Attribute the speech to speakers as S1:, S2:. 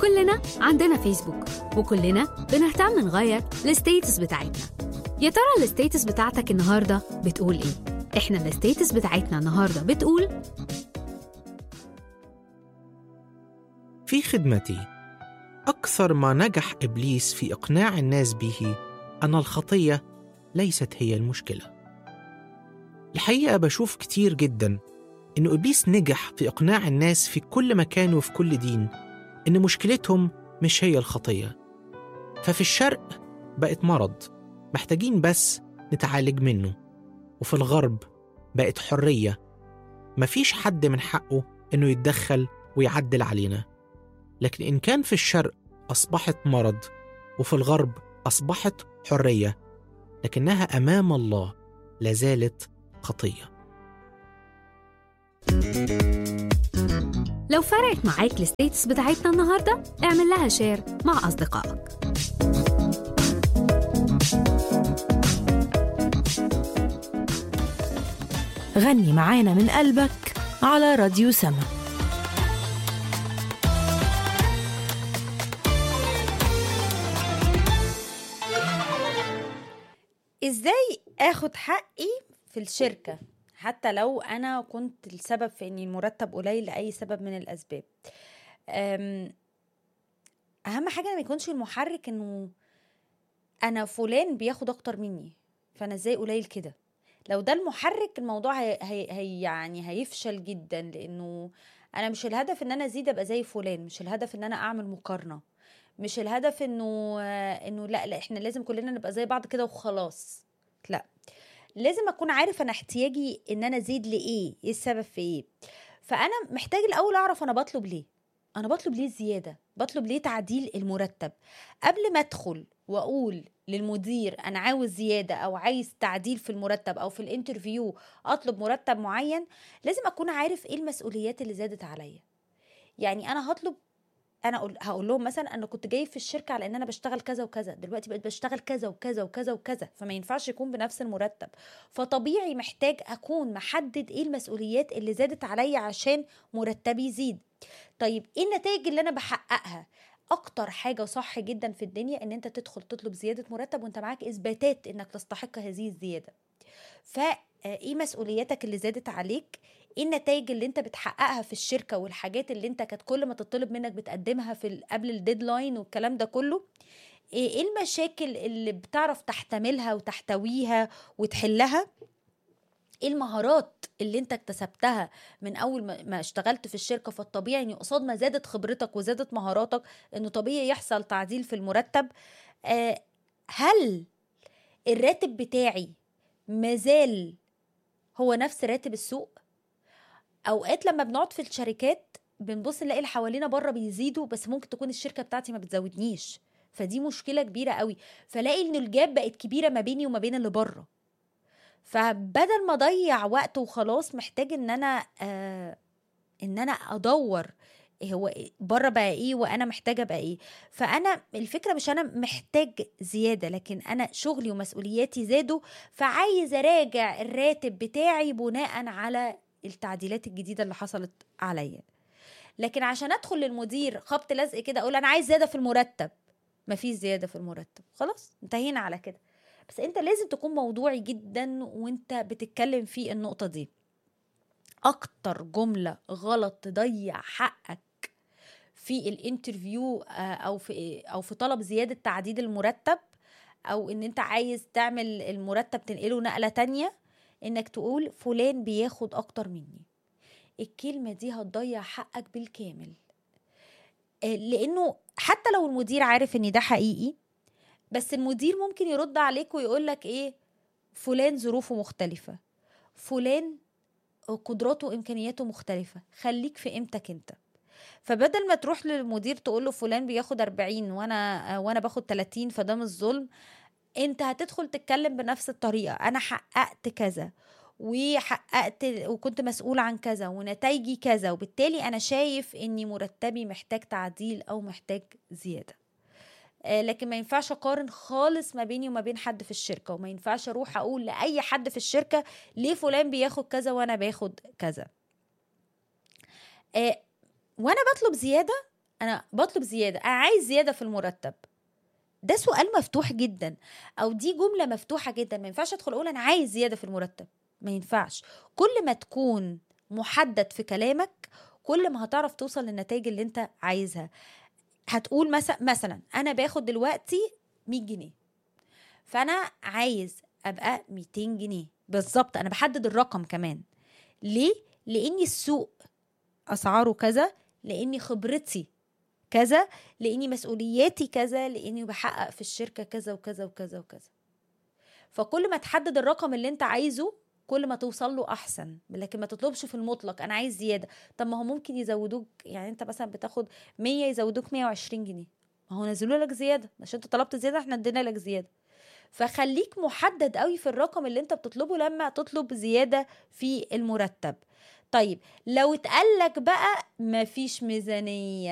S1: كلنا عندنا فيسبوك وكلنا بنهتم نغير الستيتس بتاعتنا يا ترى الستيتس بتاعتك النهارده بتقول ايه احنا الستيتس بتاعتنا النهارده بتقول
S2: في خدمتي اكثر ما نجح ابليس في اقناع الناس به ان الخطيه ليست هي المشكله الحقيقه بشوف كتير جدا ان ابليس نجح في اقناع الناس في كل مكان وفي كل دين ان مشكلتهم مش هي الخطيه ففي الشرق بقت مرض محتاجين بس نتعالج منه وفي الغرب بقت حريه مفيش حد من حقه انه يتدخل ويعدل علينا لكن إن كان في الشرق أصبحت مرض وفي الغرب أصبحت حرية لكنها أمام الله لازالت خطية
S1: لو فرقت معاك الستيتس بتاعتنا النهارده اعمل لها شير مع أصدقائك
S3: غني معانا من قلبك على راديو سما
S4: ازاي اخد حقي في الشركه حتى لو انا كنت السبب في ان المرتب قليل لاي سبب من الاسباب أم، اهم حاجه ما يكونش المحرك انه انا فلان بياخد اكتر مني فانا ازاي قليل كده لو ده المحرك الموضوع هي, هي, هي يعني هيفشل جدا لانه انا مش الهدف ان انا ازيد ابقى زي فلان مش الهدف ان انا اعمل مقارنه مش الهدف انه انه لا لا احنا لازم كلنا نبقى زي بعض كده وخلاص لا لازم اكون عارف انا احتياجي ان انا ازيد لايه ايه السبب في ايه فانا محتاج الاول اعرف انا بطلب ليه انا بطلب ليه زياده بطلب ليه تعديل المرتب قبل ما ادخل واقول للمدير انا عاوز زياده او عايز تعديل في المرتب او في الانترفيو اطلب مرتب معين لازم اكون عارف ايه المسؤوليات اللي زادت عليا يعني انا هطلب انا أقول هقول لهم مثلا انا كنت جاي في الشركه على ان انا بشتغل كذا وكذا دلوقتي بقيت بشتغل كذا وكذا وكذا وكذا فما ينفعش يكون بنفس المرتب فطبيعي محتاج اكون محدد ايه المسؤوليات اللي زادت عليا عشان مرتبي يزيد طيب ايه النتائج اللي انا بحققها اكتر حاجه صح جدا في الدنيا ان انت تدخل تطلب زياده مرتب وانت معاك اثباتات انك تستحق هذه الزياده فايه مسؤولياتك اللي زادت عليك ايه النتائج اللي انت بتحققها في الشركه والحاجات اللي انت كانت كل ما تطلب منك بتقدمها في ال- قبل الديدلاين والكلام ده كله ايه إيه المشاكل اللي بتعرف تحتملها وتحتويها وتحلها ايه المهارات اللي انت اكتسبتها من اول ما ما اشتغلت في الشركه فالطبيعي ان قصاد ما زادت خبرتك وزادت مهاراتك انه طبيعي يحصل تعديل في المرتب آه هل الراتب بتاعي مازال هو نفس راتب السوق اوقات لما بنقعد في الشركات بنبص نلاقي اللي حوالينا بره بيزيدوا بس ممكن تكون الشركه بتاعتي ما بتزودنيش فدي مشكله كبيره قوي فلاقي ان الجاب بقت كبيره ما بيني وما بين اللي بره فبدل ما اضيع وقت وخلاص محتاج ان انا آه ان انا ادور إيه هو إيه- بره بقى ايه وانا محتاجه ابقى ايه فانا الفكره مش انا محتاج زياده لكن انا شغلي ومسؤولياتي زادوا فعايز اراجع الراتب بتاعي بناء على التعديلات الجديده اللي حصلت عليا لكن عشان ادخل للمدير خبط لزق كده اقول انا عايز زياده في المرتب مفيش زياده في المرتب خلاص انتهينا على كده بس انت لازم تكون موضوعي جدا وانت بتتكلم في النقطه دي اكتر جمله غلط تضيع حقك في الانترفيو آه، او في او في طلب زياده تعديل المرتب او ان انت عايز تعمل المرتب تنقله نقله تانية انك تقول فلان بياخد اكتر مني الكلمه دي هتضيع حقك بالكامل آه، لانه حتى لو المدير عارف ان ده حقيقي بس المدير ممكن يرد عليك ويقول لك ايه فلان ظروفه مختلفه فلان قدراته وامكانياته مختلفه خليك في قيمتك انت فبدل ما تروح للمدير تقول له فلان بياخد 40 وانا وانا باخد 30 فده مش ظلم انت هتدخل تتكلم بنفس الطريقه انا حققت كذا وحققت وكنت مسؤول عن كذا ونتائجي كذا وبالتالي انا شايف اني مرتبي محتاج تعديل او محتاج زياده آه، لكن ما ينفعش اقارن خالص ما بيني وما بين حد في الشركه وما ينفعش اروح اقول لاي حد في الشركه ليه فلان بياخد كذا وانا باخد كذا آه، وانا بطلب زياده انا بطلب زياده انا عايز زياده في المرتب ده سؤال مفتوح جدا او دي جمله مفتوحه جدا ما ينفعش ادخل اقول انا عايز زياده في المرتب ما ينفعش كل ما تكون محدد في كلامك كل ما هتعرف توصل للنتائج اللي انت عايزها هتقول مثلا مثلا انا باخد دلوقتي 100 جنيه فانا عايز ابقى 200 جنيه بالظبط انا بحدد الرقم كمان ليه لاني السوق اسعاره كذا لاني خبرتي كذا لاني مسؤولياتي كذا لاني بحقق في الشركه كذا وكذا وكذا وكذا فكل ما تحدد الرقم اللي انت عايزه كل ما توصل له احسن لكن ما تطلبش في المطلق انا عايز زياده طب ما هو ممكن يزودوك يعني انت مثلا بتاخد 100 يزودوك 120 جنيه ما هو نزلوا لك زياده عشان انت طلبت زياده احنا ادينا لك زياده فخليك محدد قوي في الرقم اللي انت بتطلبه لما تطلب زياده في المرتب طيب لو اتقال لك بقى مفيش ميزانيه